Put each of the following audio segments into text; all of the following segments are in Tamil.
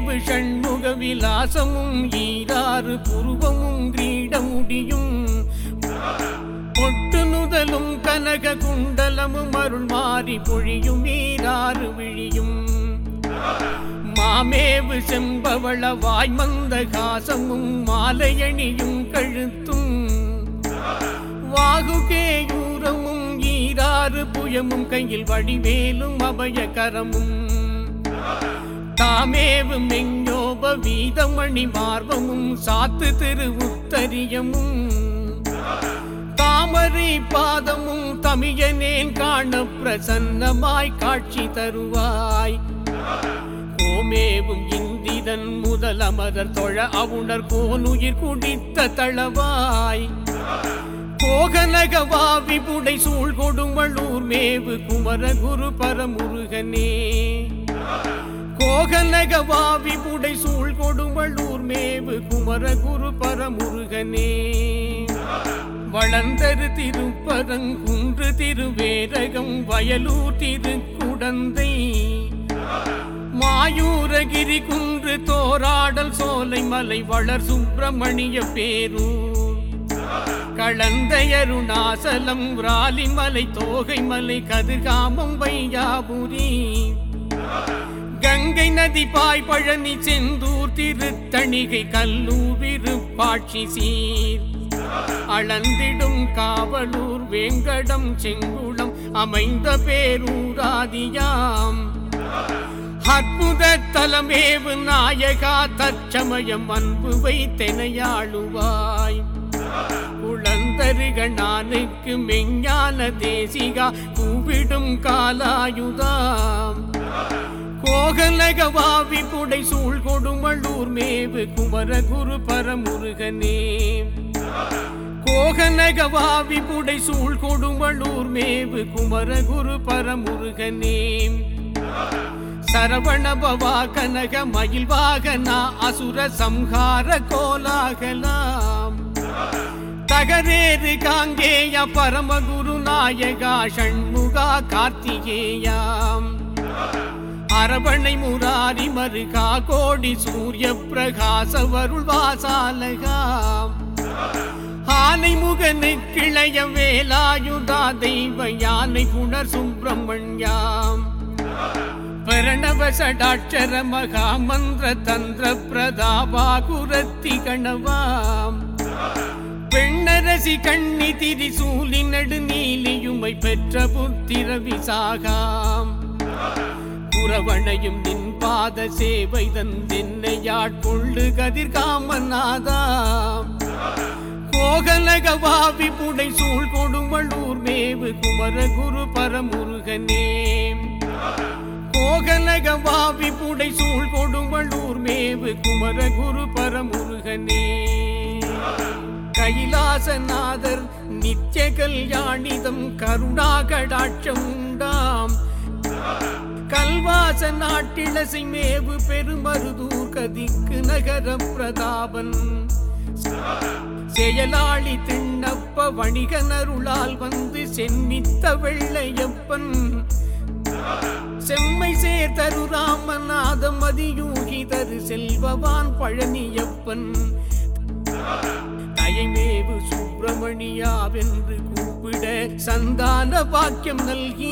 மேவு ஷண்முக விலாசமும் ஈராறு புருவமும் கிரீடமுடியும் பொட்டு நுதலும் கனக குண்டலமும் அருள் மாறி பொழியும் ஈராறு விழியும் மாமேவு செம்பவள வாய்மந்த காசமும் மாலையணியும் கழுத்தும் வாகுகேயூரமும் ஈராறு புயமும் கையில் வடிவேலும் அபயகரமும் தாமேவு மெஞ்சோப வீதமணி மார்பமும் சாத்து திரு உத்தரியமும் தாமரை பாதமும் தமியனேன் காண பிரசன்னமாய் காட்சி தருவாய் கோமேவும் இந்திரன் முதல் அமரர் தொழ அவுணர் கோனுயிர் குடித்த தளவாய் கோகனகவா விபுடை சூழ் கொடுமளூர் மேவு குமர குரு பரமுருகனே கோகனகவா விபுடை சூழ் கொடுமளூர் மேவு குமர குரு பரமுருகனே வளர்ந்தரு திருப்பரங்குன்று திருவேரகம் வயலூர் திருக்குடந்தை மாயூரகிரி குன்று தோராடல் சோலை மலை வளர் சுப்பிரமணிய பேரூர் களந்தையருணாசலம் விராலிமலை தோகை மலை கதிர்காமம் வையாபுரி கங்கை நதி பாய் பழனி செந்தூர் திருத்தணிகை கல்லூர் விருப்பாட்சி சீர் அளந்திடும் காவலூர் வேங்கடம் செங்குளம் அமைந்த பேரூராதியாம் அற்புத தலமேவு நாயகா தற்சமயம் அன்பு வைத்தெனையாளுவாய் குழந்தருகணானுக்கு மெஞ்ஞான தேசிகா கூவிடும் காலாயுதாம் கோகலகவாவி புடை சூழ் கொடுமளூர் மேவு குமர குரு பரமுருகனே கோகனகவாவி புடை சூழ் கொடுமளூர் மேவு குமர குரு பரமுருகனே சரவண பவா கனக மயில் வாகனா அசுர சம்ஹார கோலாகலாம் தகரேறு காங்கேய பரமகுரு நாயகா ஷண்முகா கார்த்திகேயாம் அரவணை முராரி மருகா கோடி சூரிய பிரகாச வருள் வாசாலகாம் ஆனை முகனு கிளைய வேலாயுதா தெய்வ யானை புனர் சுப்பிரமணியாம் பிரணவ சடாட்சர மகா மந்திர தந்திர பிரதாபா குரத்தி கணவாம் பெண்ணரசி கண்ணி திரிசூலி நடு நீலியுமை பெற்ற புத்திர விசாகாம் புறவணையும் நின் பாத சேவை தந்தென்னையாட்கொள்ளு கதிர்காமநாதாம் கோகலகவாவி புடை சூழ் கொடுமளூர் மேவு குமர குரு பரமுருகனே கோகலகவாவி புடை சூழ் கொடுமளூர் மேவு குமர குரு பரமுருகனே கைலாசநாதர் நித்திய கல்யாணிதம் கருணாகடாட்சம் உண்டாம் கல்வாச நாட்டிலசை மேவு பெருமருதூர் கதிக்கு நகர பிரதாபன் செயலாளி திண்ணப்ப வணிகனருளால் வந்து சென்னித்த வெள்ளையப்பன் செம்மை சேர் தரு ராமநாதம் அதியூகி தரு செல்வவான் பழனியப்பன் தயமேவு சுப்பிரமணியாவென்று கூப்பிட சந்தான பாக்கியம் நல்கி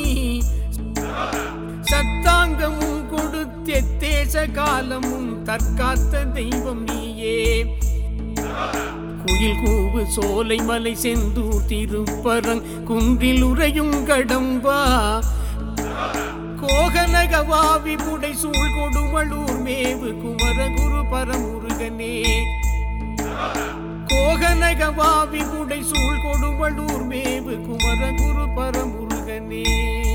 சத்தாங்கமும் கொடுத்தேச காலமும் தற்காத்த தெய்வம் நீயே குயில் கூவு சோலை மலை செந்தூர் திருப்பரங் குன்றில் உறையும் கடம்பா கோகனகவாவி புடை சூழ் கொடுமளூர் மேவு குமரகுரு பரமுருகனே கோகனகவாவி புடை சூழ் கொடுமளூர் மேவு குமரகுரு பரமுருகனே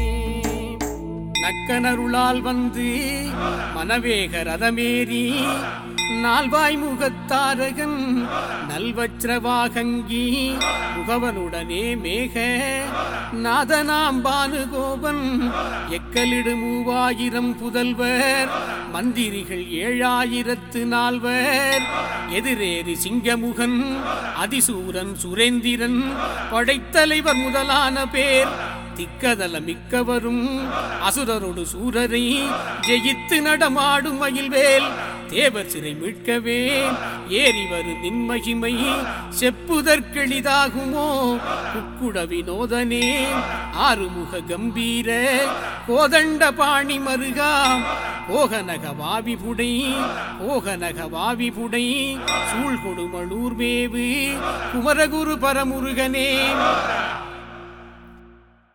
நக்கனருளால் வந்து மனவேக ரதமேறி நால்வாய் முகத்தாரகன் நல்வச்ரவாகங்கி முகவனுடனே மேக நாதனாம் பானுகோபன் எக்கலிடு மூவாயிரம் புதல்வர் மந்திரிகள் ஏழாயிரத்து நால்வர் எதிரேறி சிங்கமுகன் அதிசூரன் சுரேந்திரன் படைத்தலைவர் முதலான பேர் திக்கதல மிக்கவரும் அசுரரோடு சூரரை ஜெயித்து நடமாடும் மகிழ்வேல் தேவர் சிறை மீட்கவே ஏறி வரும் நின்மகிமை செப்புதற்கெளிதாகுமோ குக்குட வினோதனே ஆறுமுக கம்பீர கோதண்ட பாணி மருகா கோகனக வாவிபுடை கோகனக வாவிபுடை சூழ் கொடுமளூர் மேவு குமரகுரு பரமுருகனே